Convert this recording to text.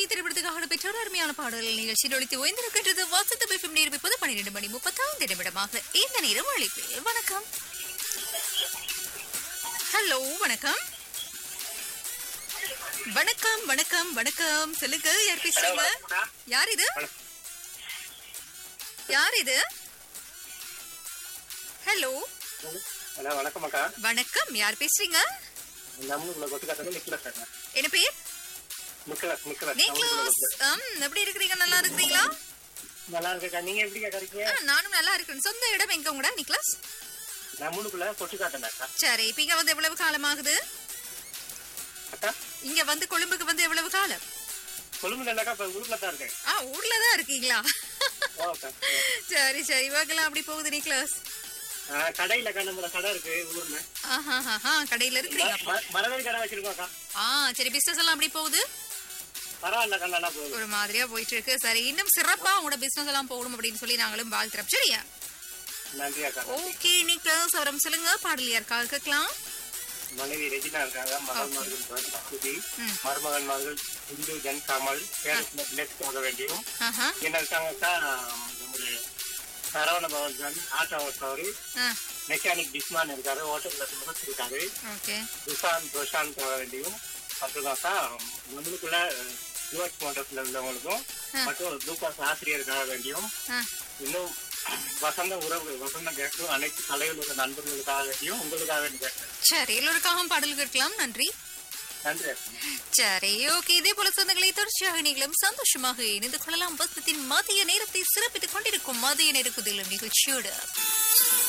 திரைப்படத்துக்காக பெற்றோர் அருமையான பாடல்கள் நிகழ்ச்சியில் ஒழித்து ஓய்ந்திருக்கின்றது வாசத்து பிஃபம் நிரூபிப்பது பன்னிரண்டு மணி முப்பத்தாந்து நிமிடமாக இந்த நேரம் அழைப்பில் வணக்கம் ஹலோ வணக்கம் வணக்கம் வணக்கம் வணக்கம் சொல்லுங்க யார் பேசுறீங்க யார் இது யார் இது ஹலோ ஹலோ வணக்கம் அக்கா வணக்கம் யார் பேசுறீங்க நம்மளுக்குள்ள கொட்டுக்காத்தங்க நிக்கலஸ் அக்கா என்ன பேர் நிக்கலஸ் நிக்கலஸ் நிக்லஸ் ஆம், எப்படி இருக்கிறீங்க நல்லா இருக்கிறீங்களா நல்லா இருக்கா நீங்க எப்படி அக்கா இருக்கீங்க ஆ, நானும் நல்லா இருக்கிறேன் சொந்த இடம் எங்க உங்களோட நிக்லஸ் நம்மளுக்குள்ள கொட்டுக்காத்தங்க அக்கா சரி இப்ப இங்க வந்து எவ்வளவு காலம் ஆகுது அக்கா இங்க வந்து கொழும்புக்கு வந்து எவ்வளவு காலம் கொழும்புல இல்லக்கா இப்ப ஊருக்குள்ள தான் இருக்கேன் ஆ ஊர்ல தான் இருக்கீங்களா ஓ, அக்கா சரி சரி வாங்கலாம் அப்படி போகுது நிக்லஸ் ஆ, கடையில அக்கா நம்மள கடை இருக்கு ஊர்ல ஆஹா ஆஹா கடையில இருக்கிறீங்க அப்போ. ம- மரவள்ளி கடை வச்சிருக்கோம் அக்கா ஆ சரி பிசினஸ் எல்லாம் அப்படி போகுது பரவாயில்ல அக்கா நல்லா போகுது ஒரு மாதிரியா போயிட்டு இருக்கு சரி இன்னும் சிறப்பா உங்களோட பிசினஸ் எல்லாம் போகணும் அப்படின்னு சொல்லி நாங்களும் வாழ்த்துறோம் சரியா நன்றி அக்கா ஓகே நிக்லஸ் அவரம் சொல்லுங்க பாடல் யாருக்காக கேட்கலாம் மனைவி ரெஜினா இருக்காங்க மகன்மார்கள் சுதி ம். மருமகன் மகள் இந்து ஜன் கமல் பேரண்ட்ஸ்ல பிளஸ் போக வேண்டியும் ஆஹா என்ன இருக்காங்கக்கா நம்முடைய சரவண பவன் ஜன் ஆட்டோ ஓட்டுறவர் ஆ மெக்கானிக் டிஸ்மான் இருக்காரு ஓட்டோல இருக்காரு ஓகே துஷாந்த் துஷாந்த் போக வேண்டியும் மற்றதாக்கா நம்மளுக்குள்ள யுவக் மோட்டர்ஸ்ல உள்ளவங்களுக்கும் மற்றும் லூகாஸ் ஆசிரியருக்காக வேண்டியும் ஆ இன்னும் வசந்த உறவு வசந்த கேட்கும் அனைத்து தலைவர்களோட நண்பர்களுக்காக வேண்டியும் உங்களுக்காக வேண்டி கேட்கிறேன் சரி எல்லோருக்காகவும் பாடல் கேட்கலாம் நன்றி நன்றி சரி ஓகே இதே போல சொந்தங்களை தொடர்ச்சியாக நீங்களும் சந்தோஷமாக இணைந்து கொள்ளலாம் வசத்தின் மதிய நேரத்தை சிறப்பித்துக் கொண்டிருக்கும் மதிய நேர குதிலும் நிகழ்ச்சியோடு